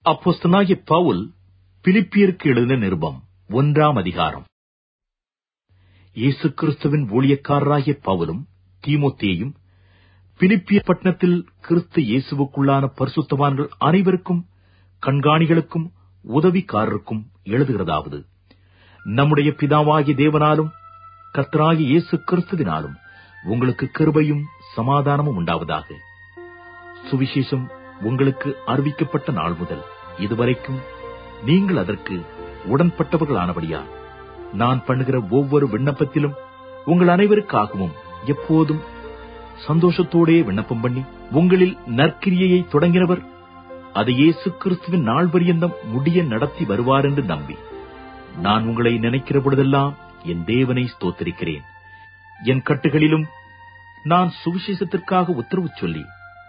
அப்போஸ்தனாகிய பவுல் பிலிப்பியருக்கு எழுதின நிருபம் ஒன்றாம் அதிகாரம் இயேசு கிறிஸ்துவின் ஊழியக்காரராகிய பவுலும் தீமோத்தேயும் பிலிப்பிய பட்டணத்தில் கிறிஸ்து இயேசுவுக்குள்ளான பரிசுத்தவான்கள் அனைவருக்கும் கண்காணிகளுக்கும் உதவிக்காரருக்கும் எழுதுகிறதாவது நம்முடைய பிதாவாகிய தேவனாலும் கர்த்தராகிய இயேசு கிறிஸ்துவினாலும் உங்களுக்கு கிருபையும் சமாதானமும் உண்டாவதாக சுவிசேஷம் உங்களுக்கு அறிவிக்கப்பட்ட நாள் முதல் இதுவரைக்கும் நீங்கள் அதற்கு உடன்பட்டவர்களானபடியால் நான் பண்ணுகிற ஒவ்வொரு விண்ணப்பத்திலும் உங்கள் அனைவருக்காகவும் எப்போதும் சந்தோஷத்தோடே விண்ணப்பம் பண்ணி உங்களில் நற்கிரியையை தொடங்கினவர் அதை இயேசு கிறிஸ்துவின் நாள் பரியந்தம் முடிய நடத்தி வருவார் என்று நம்பி நான் உங்களை நினைக்கிற பொழுதெல்லாம் என் தேவனை ஸ்தோத்திரிக்கிறேன் என் கட்டுகளிலும் நான் சுவிசேஷத்திற்காக உத்தரவு சொல்லி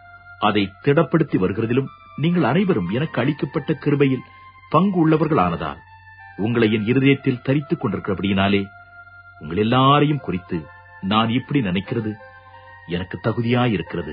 அதை திடப்படுத்தி வருகிறதிலும் நீங்கள் அனைவரும் எனக்கு அளிக்கப்பட்ட கிருபையில் பங்கு உள்ளவர்களானதால் உங்களை என் இருதயத்தில் தரித்துக் கொண்டிருக்கிறபடியினாலே உங்கள் எல்லாரையும் குறித்து நான் இப்படி நினைக்கிறது எனக்கு தகுதியாயிருக்கிறது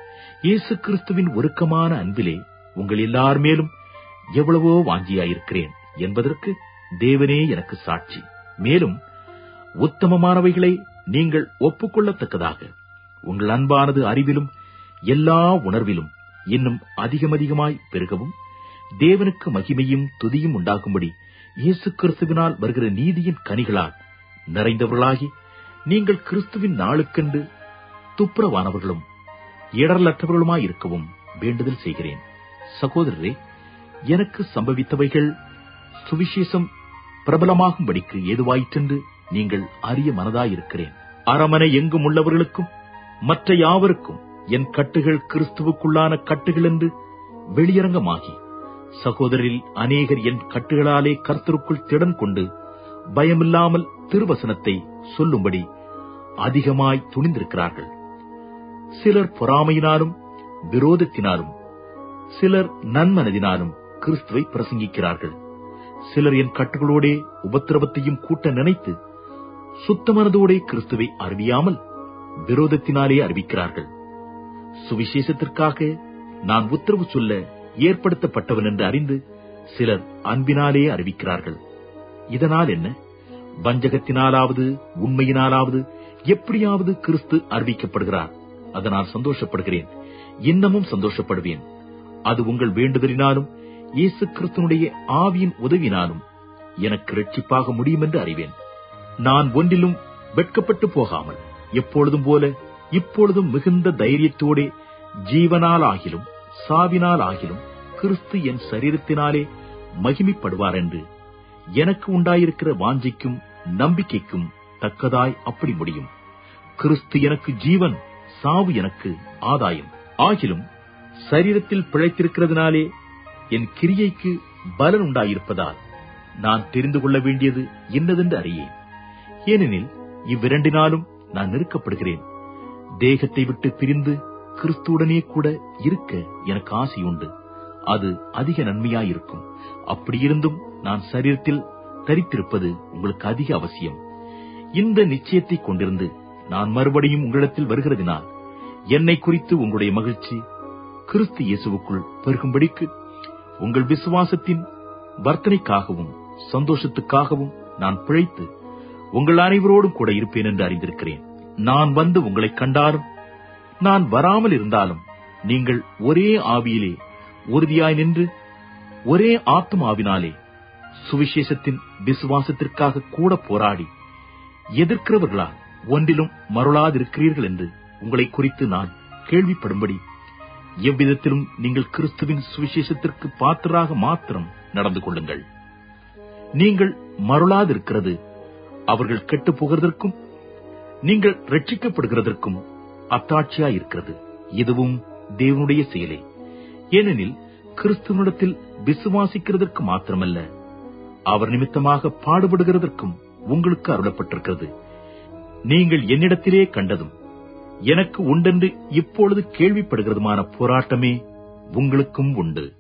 இயேசு கிறிஸ்துவின் ஒருக்கமான அன்பிலே உங்கள் எல்லார் மேலும் எவ்வளவோ வாஞ்சியாயிருக்கிறேன் என்பதற்கு தேவனே எனக்கு சாட்சி மேலும் உத்தமமானவைகளை நீங்கள் ஒப்புக்கொள்ளத்தக்கதாக உங்கள் அன்பானது அறிவிலும் எல்லா உணர்விலும் இன்னும் அதிகமதிகமாய் பெருகவும் தேவனுக்கு மகிமையும் துதியும் உண்டாகும்படி இயேசு கிறிஸ்துவினால் வருகிற நீதியின் கனிகளால் நிறைந்தவர்களாகி நீங்கள் கிறிஸ்துவின் நாளுக்கென்று துப்புரவானவர்களும் இடரலற்றவர்களுமாயிருக்கவும் வேண்டுதல் செய்கிறேன் சகோதரரே எனக்கு சம்பவித்தவைகள் சுவிசேஷம் பிரபலமாகும்படிக்கு ஏதுவாயிற்றென்று நீங்கள் அறிய மனதாயிருக்கிறேன் அரமனை எங்கும் உள்ளவர்களுக்கும் மற்ற யாவருக்கும் என் கட்டுகள் கிறிஸ்துவுக்குள்ளான கட்டுகள் என்று வெளியரங்கமாகி சகோதரில் அநேகர் என் கட்டுகளாலே கர்த்தருக்குள் திடன் கொண்டு பயமில்லாமல் திருவசனத்தை சொல்லும்படி அதிகமாய் துணிந்திருக்கிறார்கள் சிலர் பொறாமையினாலும் விரோதத்தினாலும் சிலர் நன்மனதினாலும் கிறிஸ்துவை பிரசங்கிக்கிறார்கள் சிலர் என் கட்டுகளோடே உபத்திரவத்தையும் கூட்ட நினைத்து சுத்தமனதோடே கிறிஸ்துவை அறிவியாமல் விரோதத்தினாலே அறிவிக்கிறார்கள் சுவிசேஷத்திற்காக நான் உத்தரவு சொல்ல ஏற்படுத்தப்பட்டவன் என்று அறிந்து சிலர் அன்பினாலே அறிவிக்கிறார்கள் இதனால் என்ன வஞ்சகத்தினாலாவது உண்மையினாலாவது எப்படியாவது கிறிஸ்து அறிவிக்கப்படுகிறார் அதனால் சந்தோஷப்படுகிறேன் இன்னமும் சந்தோஷப்படுவேன் அது உங்கள் வேண்டுதலினாலும் இயேசு கிறிஸ்துனுடைய ஆவியின் உதவினாலும் எனக்கு ரட்சிப்பாக முடியும் என்று அறிவேன் நான் ஒன்றிலும் வெட்கப்பட்டு போகாமல் எப்பொழுதும் போல இப்பொழுதும் மிகுந்த தைரியத்தோடே ஜீவனால் ஆகிலும் சாவினால் ஆகிலும் கிறிஸ்து என் சரீரத்தினாலே மகிமைப்படுவார் என்று எனக்கு உண்டாயிருக்கிற வாஞ்சிக்கும் நம்பிக்கைக்கும் தக்கதாய் அப்படி முடியும் கிறிஸ்து எனக்கு ஜீவன் சாவு எனக்கு ஆதாயம் ஆகிலும் சரீரத்தில் பிழைத்திருக்கிறதுனாலே என் கிரியைக்கு பலன் உண்டாயிருப்பதால் நான் தெரிந்து கொள்ள வேண்டியது இன்னதென்று அறியேன் ஏனெனில் இவ்விரண்டினாலும் நான் நெருக்கப்படுகிறேன் தேகத்தை விட்டு பிரிந்து கிறிஸ்துவுடனே கூட இருக்க எனக்கு ஆசை உண்டு அது அதிக நன்மையாயிருக்கும் அப்படியிருந்தும் நான் சரீரத்தில் தரித்திருப்பது உங்களுக்கு அதிக அவசியம் இந்த நிச்சயத்தை கொண்டிருந்து நான் மறுபடியும் உங்களிடத்தில் வருகிறதினால் என்னை குறித்து உங்களுடைய மகிழ்ச்சி கிறிஸ்து இயேசுவுக்குள் பெருகும்படிக்கு உங்கள் விசுவாசத்தின் வர்த்தனைக்காகவும் சந்தோஷத்துக்காகவும் நான் பிழைத்து உங்கள் அனைவரோடும் கூட இருப்பேன் என்று அறிந்திருக்கிறேன் நான் வந்து உங்களை கண்டாலும் நான் வராமல் இருந்தாலும் நீங்கள் ஒரே ஆவியிலே உறுதியாய் நின்று ஒரே ஆத்மாவினாலே சுவிசேஷத்தின் விசுவாசத்திற்காக கூட போராடி எதிர்க்கிறவர்களால் ஒன்றிலும் மருளாதிருக்கிறீர்கள் என்று உங்களை குறித்து நான் கேள்விப்படும்படி எவ்விதத்திலும் நீங்கள் கிறிஸ்துவின் சுவிசேஷத்திற்கு பாத்திராக மாத்திரம் நடந்து கொள்ளுங்கள் நீங்கள் மருளாதிருக்கிறது அவர்கள் கெட்டு போகிறதற்கும் நீங்கள் ரட்சிக்கப்படுகிறதற்கும் அத்தாட்சியாயிருக்கிறது இதுவும் தேவனுடைய செயலே ஏனெனில் கிறிஸ்துவனிடத்தில் விசுவாசிக்கிறதற்கு மாத்திரமல்ல அவர் நிமித்தமாக பாடுபடுகிறதற்கும் உங்களுக்கு அருளப்பட்டிருக்கிறது நீங்கள் என்னிடத்திலே கண்டதும் எனக்கு உண்டென்று இப்பொழுது கேள்விப்படுகிறதுமான போராட்டமே உங்களுக்கும் உண்டு